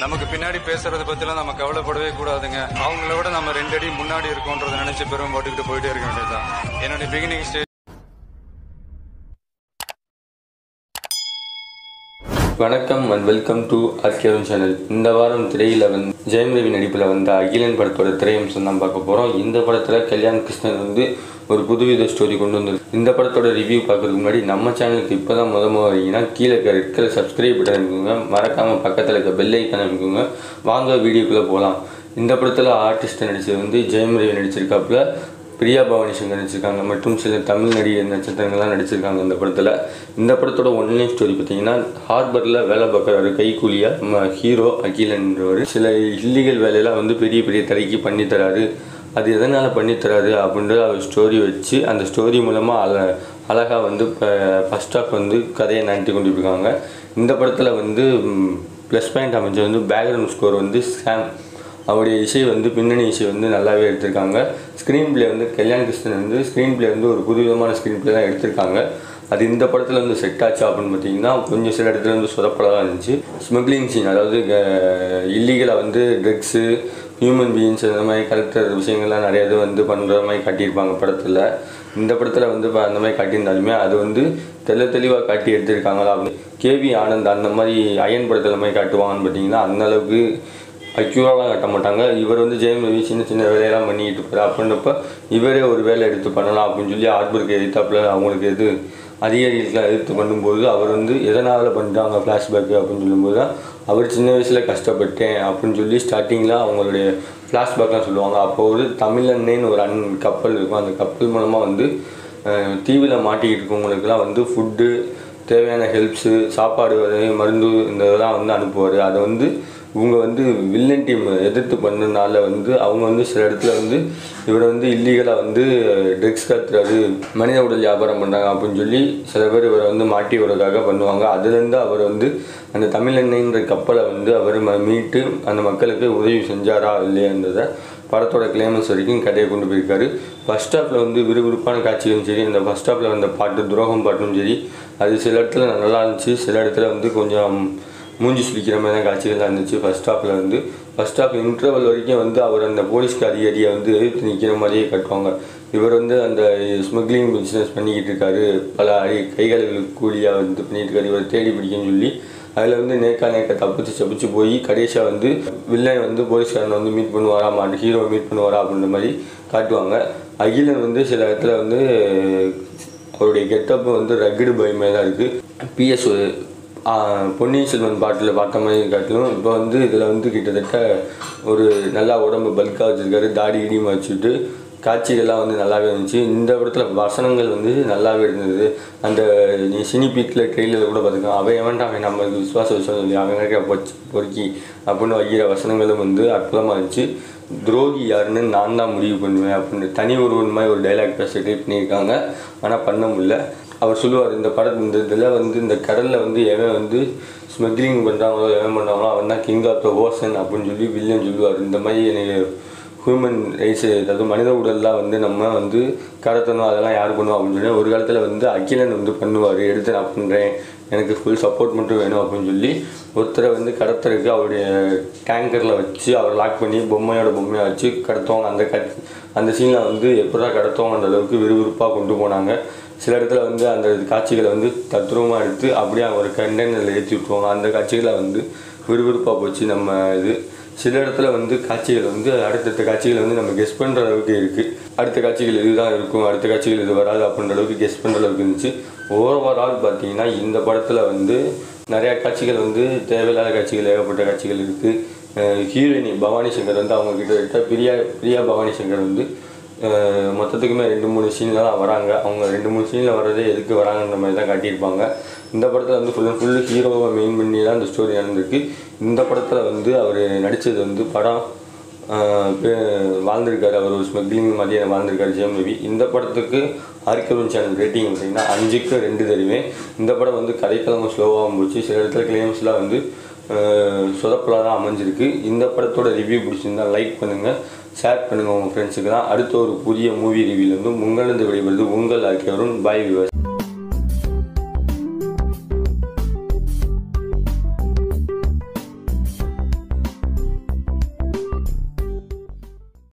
நமக்கு பின்னாடி பேசுறத பத்திலாம் நம்ம கவலைப்படவே கூடாதுங்க அவங்கள விட நம்ம ரெண்டு அடி முன்னாடி இருக்கோன்றதை நினைச்சு பெரும் போட்டுக்கிட்டு போயிட்டே இருக்க வேண்டியதுதான் என்னுடைய பிகினிங் ஸ்டேஜ் வணக்கம் and welcome to RK one channel இந்த வாரம் திரையில் வந்து ஜெயம் ரவி நடிப்பில் வந்த அகிலன் படத்தோட திரையம்சம் தான் பார்க்க போகிறோம் இந்த படத்தில் கல்யாண் கிருஷ்ணன் வந்து ஒரு புதுவித ஸ்டோரி கொண்டு வந்தது இந்த படத்தோட ரிவ்யூ பார்க்கறதுக்கு முன்னாடி நம்ம சேனலுக்கு இப்போ தான் முத முத வரீங்கன்னா கீழே இருக்க ரெட் கலர் சப்ஸ்கிரைப் பட்டன் இருக்குங்க மறக்காமல் பக்கத்தில் இருக்க பெல் ஐக்கான இருக்குங்க வாங்க வீடியோக்குள்ளே போகலாம் இந்த படத்தில் ஆர்டிஸ்ட் நடிச்சது வந்து ஜெயம் ரவி நடிச்சிருக்காப்புல பிரியா பவானி சங்கர் நடிச்சிருக்காங்க மற்றும் சில தமிழ் நடிகர் நட்சத்திரங்கள்லாம் நடிச்சிருக்காங்க இந்த படத்தில் இந்த படத்தோட ஒன்லைன் ஸ்டோரி பார்த்தீங்கன்னா ஹார்பரில் வேலை பார்க்குறாரு கைக்கூலியாக நம்ம ஹீரோ அகிலன்றவர் சில இல்லீகல் வேலையெல்லாம் வந்து பெரிய பெரிய தடைக்கு பண்ணி தராரு அது எதனால் பண்ணி தராரு அப்படின்ற ஒரு ஸ்டோரி வச்சு அந்த ஸ்டோரி மூலமாக அழ அழகாக வந்து இப்போ ஃபஸ்ட் ஆஃப் வந்து கதையை நடத்தி கொண்டு இருக்காங்க இந்த படத்தில் வந்து ப்ளஸ் பாயிண்ட் அமைஞ்ச வந்து பேக்ரவுண்ட் ஸ்கோர் வந்து சாம் அவருடைய இசை வந்து பின்னணி இசை வந்து நல்லாவே எடுத்திருக்காங்க ஸ்க்ரீன் ப்ளே வந்து கல்யாண் கிருஷ்ணன் வந்து ஸ்க்ரீன் ப்ளே வந்து ஒரு புதுவிதமான ஸ்க்ரீன் ப்ளே தான் எடுத்திருக்காங்க அது இந்த படத்தில் வந்து செட் ஆச்சு அப்படின்னு பார்த்தீங்கன்னா கொஞ்சம் சில இடத்துல வந்து சொதப்பலாக தான் இருந்துச்சு ஸ்மக்லிங் சீன் அதாவது இல்லீகலாக வந்து ட்ரக்ஸு ஹியூமன் பீயிங்ஸ் அந்த மாதிரி கலெக்டர் விஷயங்கள்லாம் நிறைய இது வந்து பண்ணுற மாதிரி காட்டியிருப்பாங்க படத்தில் இந்த படத்தில் வந்து இப்போ அந்த மாதிரி காட்டியிருந்தாலுமே அது வந்து தெள்ள தெளிவாக காட்டி எடுத்திருக்காங்களா அப்படின்னு கேவி ஆனந்த் அந்த மாதிரி அயன் படத்தில் மாதிரி காட்டுவாங்கன்னு பார்த்தீங்கன்னா அந்த அளவுக்கு அக்யூராலாம் காட்ட மாட்டாங்க இவர் வந்து ஜெயம் ரவி சின்ன சின்ன வேலையெல்லாம் பண்ணிட்டு இருப்பார் அப்படின்றப்ப இவரே ஒரு வேலை எடுத்து பண்ணலாம் அப்படின்னு சொல்லி ஆர்பருக்கு எதிர்த்தாப்புல அவங்களுக்கு எது அதிகாரிகளுக்கு எதிர்த்து பண்ணும்போது அவர் வந்து எதனால் பண்ணுறாங்க ஃப்ளாஷ்பேக்கு அப்படின்னு சொல்லும்போது தான் அவர் சின்ன வயசில் கஷ்டப்பட்டேன் அப்படின்னு சொல்லி ஸ்டார்டிங்கில் அவங்களுடைய ஃப்ளாஷ்பேக்லாம் சொல்லுவாங்க அப்போ ஒரு தமிழண்ணேன்னு ஒரு அன் கப்பல் இருக்கும் அந்த கப்பல் மூலமாக வந்து அஹ், தீவில் மாட்டிக்கிட்டு இருக்கவங்களுக்குலாம் வந்து ஃபுட்டு தேவையான ஹெல்ப்ஸு சாப்பாடு வகை, மருந்து இந்த இதெல்லாம் வந்து அனுப்புவார் அதை வந்து இவங்க வந்து வில்லன் டீம் எதிர்த்து பண்ணனால வந்து அவங்க வந்து சில இடத்துல வந்து இவரை வந்து இல்லீகலாக வந்து ட்ரக்ஸ் கடத்துறாரு மனித உடல் வியாபாரம் பண்ணுறாங்க அப்படின்னு சொல்லி சில பேர் இவரை வந்து மாட்டி விடுறதுக்காக பண்ணுவாங்க அதுலேருந்து அவர் வந்து அந்த தமிழெண்ணெய்ன்ற கப்பலை வந்து அவர் ம- மீட்டு அந்த மக்களுக்கு உதவி செஞ்சாரா இல்லையான்றதை படத்தோட கிளைமேக்ஸ் வரைக்கும் கதையை கொண்டு போயிருக்காரு ஃபர்ஸ்ட் ஹாஃபில் வந்து விறுவிறுப்பான காட்சிகளும் சரி இந்த ஃபர்ஸ்ட் ஹாஃபில் வந்த பாட்டு துரோகம் பாட்டும் சரி அது சில இடத்துல நல்லா இருந்துச்சு சில இடத்துல வந்து கொஞ்சம் மூஞ்சி சுளிக்கிற மாதிரி தான் காட்சிகள்லாம் இருந்துச்சு ஃபர்ஸ்ட் ஹாஃபில் வந்து ஃபர்ஸ்ட் ஹாஃப் இன்டர்வல் வரைக்கும் வந்து அவர் அந்த போலீஸ்க்கு அதிகாரியை வந்து எதிர்த்து நிற்கிற மாதிரியே காட்டுவாங்க இவர் வந்து அந்த ஸ்மக்லிங் பிஸ்னஸ் பண்ணிக்கிட்டு இருக்காரு பல அடி கைகளுக்கு கூலியாக வந்து பண்ணிட்டு இருக்காரு இவர் தேடி பிடிக்குன்னு சொல்லி அதில் வந்து நேக்கா நேக்கா தப்பிச்சு தப்பிச்சு போய் கடைசியாக வந்து வில்லன் வந்து போலீஸ்காரனை வந்து மீட் பண்ணுவாரா மாட்டு ஹீரோ மீட் பண்ணுவாரா அப்படின்ற மாதிரி காட்டுவாங்க அகிலன் வந்து சில இடத்துல வந்து அவருடைய கெட்டப்பு வந்து ரக்கடு பயமே தான் இருக்குது பிஎஸ் பொன்னியின் செல்வன் பாட்டில் பார்த்த மாதிரி காட்டிலும் இப்போ வந்து இதில் வந்து கிட்டத்தட்ட ஒரு நல்லா உடம்பு பல்காக வச்சுருக்காரு தாடி இடிமா வச்சுட்டு காட்சிகள்லாம் வந்து நல்லாவே இருந்துச்சு இந்த படத்துல வசனங்கள் வந்து நல்லாவே இருந்தது அந்த நீ சினி பீக்கில் ட்ரெயிலர் கூட பார்த்துக்கலாம் அவன் எவன்டா அவன் நம்மளுக்கு விசுவாச விஷயம் சொல்லி அவன் இருக்க பொச்சு பொறுக்கி அப்படின்னு வைக்கிற வசனங்களும் வந்து அற்புதமாக இருந்துச்சு துரோகி யாருன்னு நான் தான் முடிவு பண்ணுவேன் அப்படின்னு தனி ஒருவன் மாதிரி ஒரு டைலாக் பேச ட்ரை பண்ணியிருக்காங்க ஆனால் பண்ண முடியல அவர் சொல்லுவார் இந்த படம் இந்த இதில் வந்து இந்த கடலில் வந்து எவன் வந்து ஸ்மக்லிங் பண்ணுறாங்களோ எவன் பண்ணுறாங்களோ அவன் தான் கிங் ஆஃப் த ஓசன் அப்படின்னு சொல்லி வில்லன் சொல்லுவார் இந்த மாதிரி எனக்கு ஹியூமன் ரைட்ஸு அதாவது மனித உடல்லாம் வந்து நம்ம வந்து கடத்தணும் அதெல்லாம் யார் பண்ணுவோம் அப்படின்னு சொல்லி ஒரு காலத்தில் வந்து அகிலன் வந்து பண்ணுவார் எடுத்து நான் பண்ணுறேன் எனக்கு ஃபுல் சப்போர்ட் மட்டும் வேணும் அப்படின்னு சொல்லி ஒருத்தரை வந்து கடத்துறதுக்கு அவருடைய டேங்கரில் வச்சு அவர் லாக் பண்ணி பொம்மையோட பொம்மையை வச்சு கடத்துவாங்க அந்த கட் அந்த சீனில் வந்து எப்படா கடத்துவாங்கன்ற அளவுக்கு விறுவிறுப்பாக கொண்டு போனாங்க சில இடத்துல வந்து அந்த காட்சிகளை வந்து தத்ரூபமாக எடுத்து அப்படியே ஒரு கண்டெய்னரில் ஏற்றி விட்டுருவாங்க அந்த காட்சிகளை வந்து விறுவிறுப்பாக போச்சு நம்ம இது சில இடத்துல வந்து காட்சிகள் வந்து அடுத்தடுத்த காட்சிகள் வந்து நம்ம கெஸ் பண்ணுற அளவுக்கு இருக்குது அடுத்த காட்சிகள் இதுதான் இருக்கும் அடுத்த காட்சிகள் இது வராது அப்படின்ற அளவுக்கு கெஸ் பண்ணுற அளவுக்கு இருந்துச்சு ஓவரால் பார்த்தீங்கன்னா இந்த படத்தில் வந்து நிறையா காட்சிகள் வந்து தேவையில்லாத காட்சிகள் ஏகப்பட்ட காட்சிகள் இருக்குது ஹீரோயினி பவானி சங்கர் வந்து அவங்க கிட்டத்தட்ட பிரியா பிரியா பவானி சங்கர் வந்து அஹ் மொத்தத்துக்குமே ரெண்டு மூணு சீனில் தான் வராங்க அவங்க ரெண்டு மூணு சீனில் வர்றதே எதுக்கு வராங்கன்ற மாதிரி தான் காட்டியிருப்பாங்க இந்த படத்தில் வந்து ஃபுல் அண்ட் ஃபுல்லு ஹீரோவை மெயின் பண்ணி தான் இந்த ஸ்டோரி நடந்திருக்கு இந்த படத்தில் வந்து அவர் நடித்தது வந்து படம் ஆஹ் பே- வாழ்ந்திருக்காரு அவர் ஒரு ஸ்மக்லிங் மாதிரியே வாழ்ந்திருக்காரு ஜெயம் ரவி இந்த படத்துக்கு ஆர்கவன் சேனல் ரேட்டிங் பார்த்தீங்கன்னா அஞ்சுக்கு ரெண்டு தருவேன் இந்த படம் வந்து கதைக்களமும் ஸ்லோவாகவும் போச்சு சில இடத்துல கிளைம்ஸ்லாம் வந்து சொதப்பலாக தான் அமைஞ்சிருக்கு இந்த படத்தோட ரிவ்யூ பிடிச்சிருந்தா லைக் பண்ணுங்கள் ஷேர் பண்ணுங்கள் உங்கள் ஃப்ரெண்ட்ஸுக்கு தான் அடுத்த ஒரு புதிய மூவி ரிவ்யூலேருந்து உங்களிருந்து விடைபெறுது உங்கள் ஆக்கியவரும் பாய் விவர்ஸ்